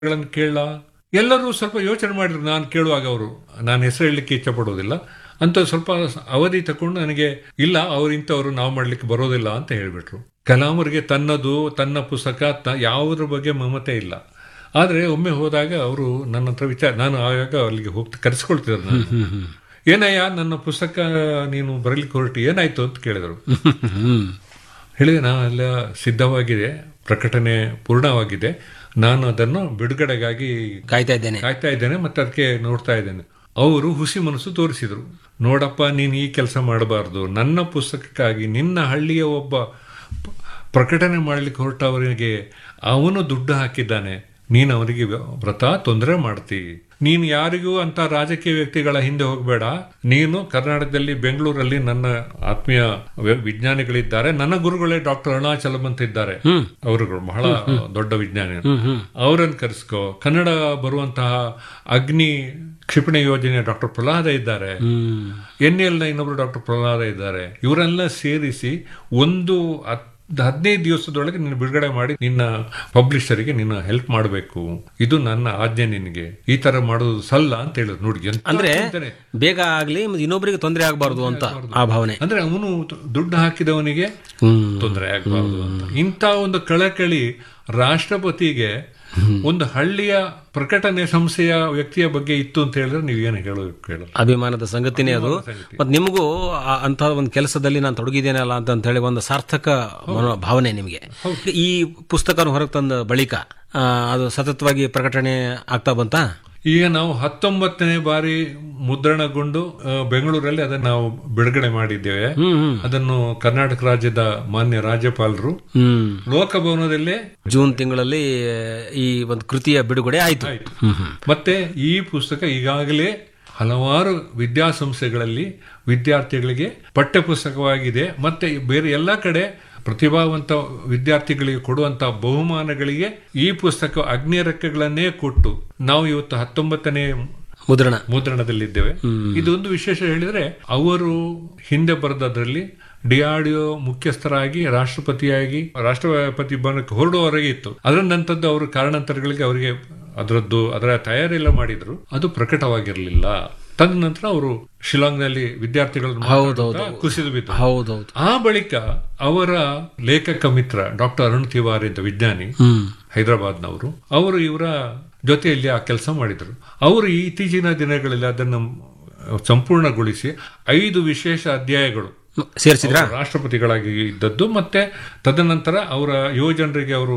ಗಳನ್ನು ಕೇಳ ಎಲ್ಲರೂ ಸ್ವಲ್ಪ ಯೋಚನೆ ಮಾಡಿದ್ರು ನಾನು ಕೇಳುವಾಗ ಅವರು ನಾನು ಹೆಸರು ಹೇಳಲಿಕ್ಕೆ ಇಚ್ಛೆ ಪಡೋದಿಲ್ಲ ಅಂತ ಸ್ವಲ್ಪ ಅವಧಿ ತಕೊಂಡು ನನಗೆ ಇಲ್ಲ ಅವ್ರು ಇಂಥವ್ರು ನಾವು ಮಾಡ್ಲಿಕ್ಕೆ ಬರೋದಿಲ್ಲ ಅಂತ ಹೇಳ್ಬಿಟ್ರು ಕಲಾಮರಿಗೆ ತನ್ನದು ತನ್ನ ಪುಸ್ತಕ ತ ಯಾವುದ್ರ ಬಗ್ಗೆ ಮಮತೆ ಇಲ್ಲ ಆದರೆ ಒಮ್ಮೆ ಹೋದಾಗ ಅವರು ನನ್ನ ಹತ್ರ ವಿಚಾರ ನಾನು ಆಗಾಗ ಅಲ್ಲಿಗೆ ಹೋಗ್ತಾ ಕರೆಸ್ಕೊಳ್ತಿದ್ರು ನಾನು ಏನಯ್ಯ ನನ್ನ ಪುಸ್ತಕ ನೀನು ಬರಲಿಕ್ಕೆ ಹೊರಟು ಏನಾಯ್ತು ಅಂತ ಕೇಳಿದರು ಹ್ಮ್ ಹೇಳಿದೆ ನಾನು ಎಲ್ಲ ಸಿದ್ಧವಾಗಿದೆ ಪ್ರಕಟಣೆ ಪೂರ್ಣವಾಗಿದೆ ನಾನು ಅದನ್ನು ಬಿಡುಗಡೆಗಾಗಿ ಕಾಯ್ತಾ ಇದ್ದೇನೆ ಕಾಯ್ತಾ ಇದ್ದೇನೆ ಮತ್ತೆ ಅದಕ್ಕೆ ನೋಡ್ತಾ ಇದ್ದೇನೆ ಅವರು ಹುಸಿ ಮನಸ್ಸು ತೋರಿಸಿದರು ನೋಡಪ್ಪ ನೀನು ಈ ಕೆಲಸ ಮಾಡಬಾರ್ದು ನನ್ನ ಪುಸ್ತಕಕ್ಕಾಗಿ ನಿನ್ನ ಹಳ್ಳಿಯ ಒಬ್ಬ ಪ- ಪ್ರಕಟಣೆ ಮಾಡಲಿಕ್ಕೆ ಹೊರಟವರಿಗೆ ಅವನು ದುಡ್ಡು ಹಾಕಿದ್ದಾನೆ ನೀನು ಅವರಿಗೆ ವ್ರತ ತೊಂದರೆ ಮಾಡ್ತಿ ನೀನು ಯಾರಿಗೂ ಅಂತ ರಾಜಕೀಯ ವ್ಯಕ್ತಿಗಳ ಹಿಂದೆ ಹೋಗಬೇಡ ನೀನು ಕರ್ನಾಟಕದಲ್ಲಿ ಬೆಂಗಳೂರಲ್ಲಿ ನನ್ನ ಆತ್ಮೀಯ ವ- ವಿಜ್ಞಾನಿಗಳಿದ್ದಾರೆ ನನ್ನ ಗುರುಗಳೇ ಡಾಕ್ಟರ್ ಅರುಣಾಚಲಂ ಅಂತ ಇದ್ದಾರೆ ಅವರುಗಳು ಬಹಳ ದೊಡ್ಡ ವಿಜ್ಞಾನಿ ಅವರನ್ನು ಕರೆಸ್ಕೋ ಕನ್ನಡ ಬರುವಂತಹ ಅಗ್ನಿ ಕ್ಷಿಪಣಿ ಯೋಜನೆ ಡಾಕ್ಟರ್ ಪ್ರಹ್ಲಾದ ಇದ್ದಾರೆ ಹ್ಮ್ ಎನ್ ಎಲ್ ಇನ್ನೊಬ್ರು ಡಾಕ್ಟರ್ ಪ್ರಹ್ಲಾದ ಇದ್ದಾರೆ ಇವರೆಲ್ಲ ಸೇರಿಸಿ ಒಂದು ಹತ್- ಹದಿನೈದು ದಿವಸದೊಳಗೆ ನೀನು ಬಿಡುಗಡೆ ಮಾಡಿ ನಿನ್ನ ಪಬ್ಲಿಷರಿಗೆ ನೀನು ಹೆಲ್ಪ್ ಮಾಡಬೇಕು ಇದು ನನ್ನ ಆಜ್ಞೆ ನಿನಗೆ ಈ ತರ ಮಾಡೋದು ಸಲ್ಲ ಅಂತ ಹೇಳಿದ್ರು ನೋಡಿ ಎಂತ ಅಂದ್ರೆ ಚಿಂತನೆ. ಬೇಗ ಆಗ್ಲಿ ಮತ್ತೆ ಇನ್ನೊಬ್ಬರಿಗೆ ತೊಂದರೆ ಆಗಬಾರ್ದು ಅಂತ ಆ ಭಾವನೆ ಅಂದ್ರೆ ಅವನು ದುಡ್ಡು ಹಾಕಿದವನಿಗೆ ಹ್ಮ್ ತೊಂದರೆ ಆಗಬಾರ್ದು ಅಂತ ಇಂಥ ಒಂದು ಕಳಕಳಿ ರಾಷ್ಟ್ರಪತಿಗೆ ಒಂದು ಹಳ್ಳಿಯ ಪ್ರಕಟಣೆ ಸಂಸ್ಥೆಯ ವ್ಯಕ್ತಿಯ ಬಗ್ಗೆ ಇತ್ತು ಅಂತ ಹೇಳಿದ್ರೆ ನೀವು ಏನು ಹೇಳೋ ಕೇಳಲ್ಲ ಅಭಿಮಾನದ ಸಂಗತಿನೇ ಅದು ಸಂಗತಿ. ಮತ್ತೆ ನಿಮಗೂ ಆ- ಅಂತಹ ಒಂದು ಕೆಲಸದಲ್ಲಿ ನಾನು ತೊಡಗಿದ್ದೇನಲ್ಲ ಅಂತ ಅಂತ ಹೇಳಿ ಒಂದು ಸಾರ್ಥಕ ಮನೋ- ಭಾವನೆ ನಿಮಗೆ ಈ ಪುಸ್ತಕ ಹೊರಗೆ ತಂದ ಬಳಿಕ ಆ, ಅದು ಸತತವಾಗಿ ಪ್ರಕಟಣೆ ಆಗ್ತಾ ಬಂತ ಈಗ ನಾವು ಹತ್ತೊಂಬತ್ತನೇ ಬಾರಿ ಮುದ್ರಣಗೊಂಡು ಆ, ಬೆಂಗಳೂರಲ್ಲಿ ಅದನ್ನು ನಾವು ಬಿಡುಗಡೆ ಮಾಡಿದ್ದೇವೆ ಹ್ಮ್ ಹ್ಮ್ ಅದನ್ನು ಕರ್ನಾಟಕ ರಾಜ್ಯದ ಮಾನ್ಯ ರಾಜ್ಯಪಾಲರು ಹ್ಮ್ ಲೋಕಭವನದಲ್ಲೇ ಜೂನ್ ತಿಂಗಳಲ್ಲಿ ಈ ಒಂದು ಕೃತಿಯ ಬಿಡುಗಡೆ ಆಯ್ತು ಹ್ಮ್ ಹ್ಮ್ ಮತ್ತೆ ಈ ಪುಸ್ತಕ ಈಗಾಗಲೇ ಹಲವಾರು ವಿದ್ಯಾಸಂಸ್ಥೆಗಳಲ್ಲಿ ವಿದ್ಯಾರ್ಥಿಗಳಿಗೆ ಪಠ್ಯಪುಸ್ತಕವಾಗಿದೆ ಮತ್ತೆ ಬೇರೆ ಎಲ್ಲ ಕಡೆ ಪ್ರತಿಭಾವಂತ ವಿದ್ಯಾರ್ಥಿಗಳಿಗೆ ಕೊಡುವಂತಹ ಬಹುಮಾನಗಳಿಗೆ ಈ ಪುಸ್ತಕ ಅಗ್ನಿರೆಕ್ಕೆಗಳನ್ನೇ ಕೊಟ್ಟು ನಾವು ಇವತ್ತು ಹತ್ತೊಂಬತ್ತನೇ ಮುದ್ರಣ ಮುದ್ರಣದಲ್ಲಿದ್ದೇವೆ ಇದೊಂದು ವಿಶೇಷ ಹೇಳಿದ್ರೆ ಅವರು ಹಿಂದೆ ಬರೆದದ್ರಲ್ಲಿ ಡಿಆರ್ಡಿಒ ಮುಖ್ಯಸ್ಥರಾಗಿ ರಾಷ್ಟ್ರಪತಿಯಾಗಿ ರಾಷ್ಟ್ರಪತಿ ಭವನಕ್ಕೆ ಹೊರಡುವವರೆಗೆ ಇತ್ತು ಅದರ ನಂತರದ್ದು ಅವರು ಕಾರಣಾಂತರಗಳಿಗೆ ಅವರಿಗೆ ಅದರದ್ದು ಅದರ ತಯಾರಿ ಎಲ್ಲ ಮಾಡಿದ್ರು ಅದು ಪ್ರಕಟವಾಗಿರಲಿಲ್ಲ ತದನಂತರ ಅವರು ಶಿಲಾಂಗ್ನಲ್ಲಿ ವಿದ್ಯಾರ್ಥಿಗಳನ್ನು ಮಾತಾಡುತ್ತಾ ಕುಸಿದು ಬಿದ್ದರು ಹೌದೌದು ಆ ಬಳಿಕ ಅವರ ಲೇಖಕ ಮಿತ್ರ ಡಾಕ್ಟರ್ ಅರುಣ್ ತಿವಾರಿ ಅಂತ ವಿಜ್ಞಾನಿ ಹ್ಮ್ ಹೈದರಾಬಾದ್ನವರು ಅವರು ಇವರ ಜೊತೆಯಲ್ಲಿ ಆ ಕೆಲಸ ಮಾಡಿದರು ಅವರು ಇತ್ತೀಚಿನ ದಿನಗಳಲ್ಲಿ ಅದನ್ನು ಸಂಪೂರ್ಣಗೊಳಿಸಿ ಐದು ವಿಶೇಷ ಅಧ್ಯಾಯಗಳು ಸೇರಿಸಿದ್ರ ಅವರು ರಾಷ್ಟ್ರಪತಿಗಳಾಗಿ ಇದ್ದದ್ದು ಮತ್ತೆ ತದನಂತರ ಅವರ ಯುವಜನರಿಗೆ ಅವರು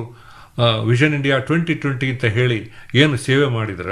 ವಿಷನ್ ಇಂಡಿಯಾ ಟ್ವೆಂಟಿ ಟ್ವೆಂಟಿ ಅಂತ ಹೇಳಿ ಏನು ಸೇವೆ ಮಾಡಿದ್ರ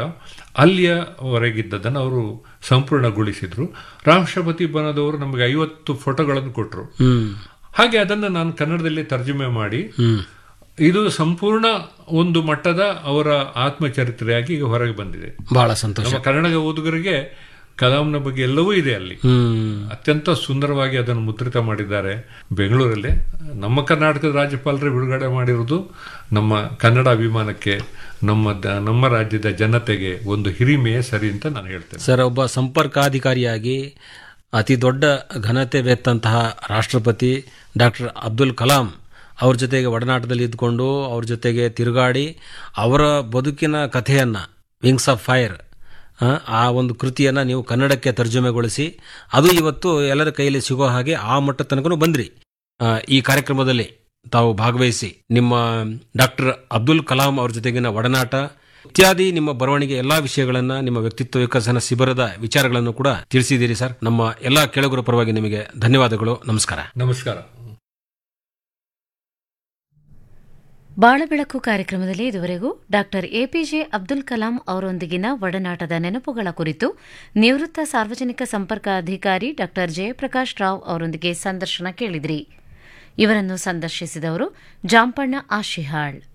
ಅಲ್ಲಿಯವರೆಗಿದ್ದದನ್ನು ಅವರು ಸಂಪೂರ್ಣಗೊಳಿಸಿದ್ರು ರಾಷ್ಟ್ರಪತಿ ಭವನದವರು ನಮಗೆ ಐವತ್ತು ಫೋಟೋಗಳನ್ನು ಕೊಟ್ಟರು ಹ್ಮ್ ಹಾಗೆ ಅದನ್ನು ನಾನು ಕನ್ನಡದಲ್ಲಿ ತರ್ಜುಮೆ ಮಾಡಿ ಹ್ಮ್ ಇದು ಸಂಪೂರ್ಣ ಒಂದು ಮಟ್ಟದ ಅವರ ಆತ್ಮಚರಿತ್ರೆಯಾಗಿ ಈಗ ಹೊರಗೆ ಬಂದಿದೆ ಬಹಳ ಸಂತೋಷ ನಮ್ಮ ಕನ್ನಡ ಓದುಗರಿಗೆ ಕಲಾಂನ ಬಗ್ಗೆ ಎಲ್ಲವೂ ಇದೆ ಅಲ್ಲಿ ಹ್ಮ್ ಅತ್ಯಂತ ಸುಂದರವಾಗಿ ಅದನ್ನು ಮುದ್ರಿತ ಮಾಡಿದ್ದಾರೆ ಬೆಂಗಳೂರಲ್ಲೇ ನಮ್ಮ ಕರ್ನಾಟಕದ ರಾಜ್ಯಪಾಲರೇ ಬಿಡುಗಡೆ ಮಾಡಿರುವುದು ನಮ್ಮ ಕನ್ನಡ ಅಭಿಮಾನಕ್ಕೆ ನಮ್ಮ ದ- ನಮ್ಮ ರಾಜ್ಯದ ಜನತೆಗೆ ಒಂದು ಹಿರಿಮೆಯೇ ಸರಿ ಅಂತ ನಾನು ಹೇಳ್ತೇನೆ ಸರ್ ಒಬ್ಬ ಸಂಪರ್ಕಾಧಿಕಾರಿಯಾಗಿ ಅತಿ ದೊಡ್ಡ ಘನತೆ ಬೆತ್ತಂತಹ ರಾಷ್ಟ್ರಪತಿ ಡಾಕ್ಟರ್ ಅಬ್ದುಲ್ ಕಲಾಂ ಅವ್ರ ಜೊತೆಗೆ ಒಡನಾಟದಲ್ಲಿ ಇದ್ಕೊಂಡು ಅವ್ರ ಜೊತೆಗೆ ತಿರುಗಾಡಿ ಅವರ ಬದುಕಿನ ಕಥೆಯನ್ನು ವಿಂಗ್ಸ್ ಆಫ್ ಫೈರ್ ಆ ಒಂದು ಕೃತಿಯನ್ನು ನೀವು ಕನ್ನಡಕ್ಕೆ ತರ್ಜುಮೆಗೊಳಿಸಿ ಅದು ಇವತ್ತು ಎಲ್ಲರ ಕೈಯಲ್ಲಿ ಸಿಗೋ ಹಾಗೆ ಆ ಮಟ್ಟ ತನಕನೂ ಬಂದ್ರಿ ಆ, ಈ ಕಾರ್ಯಕ್ರಮದಲ್ಲಿ ತಾವು ಭಾಗವಹಿಸಿ ನಿಮ್ಮ ಡಾಕ್ಟರ್ ಅಬ್ದುಲ್ ಕಲಾಂ ಅವ್ರ ಜೊತೆಗಿನ ಒಡನಾಟ ಇತ್ಯಾದಿ ನಿಮ್ಮ ಬರವಣಿಗೆ ಎಲ್ಲಾ ವಿಷಯಗಳನ್ನ ನಿಮ್ಮ ವ್ಯಕ್ತಿತ್ವ ವಿಕಸನ ಶಿಬಿರದ ವಿಚಾರಗಳನ್ನು ಕೂಡ ತಿಳಿಸಿದ್ದೀರಿ ಸರ್ ನಮ್ಮ ಎಲ್ಲಾ ಕೆಳಗುರ ಪರವಾಗಿ ನಿಮಗೆ ಧನ್ಯವಾದಗಳು ನಮಸ್ಕಾರ ನಮಸ್ಕಾರ ಬಾಳಬೆಳಕು ಕಾರ್ಯಕ್ರಮದಲ್ಲಿ ಇದುವರೆಗೂ ಡಾಕ್ಟರ್ ಎಪಿಜೆ ಅಬ್ದುಲ್ ಕಲಾಂ ಅವರೊಂದಿಗಿನ ಒಡನಾಟದ ನೆನಪುಗಳ ಕುರಿತು ನಿವೃತ್ತ ಸಾರ್ವಜನಿಕ ಸಂಪರ್ಕ ಅಧಿಕಾರಿ ಡಾಕ್ಟರ್ ಜಯಪ್ರಕಾಶ್ ರಾವ್ ಅವರೊಂದಿಗೆ ಸಂದರ್ಶನ ಕೇಳಿದ್ರಿ ಇವರನ್ನು ಸಂದರ್ಶಿಸಿದವರು ಜಾಂಪಣ್ಣ ಆಶಿಹಾಳ್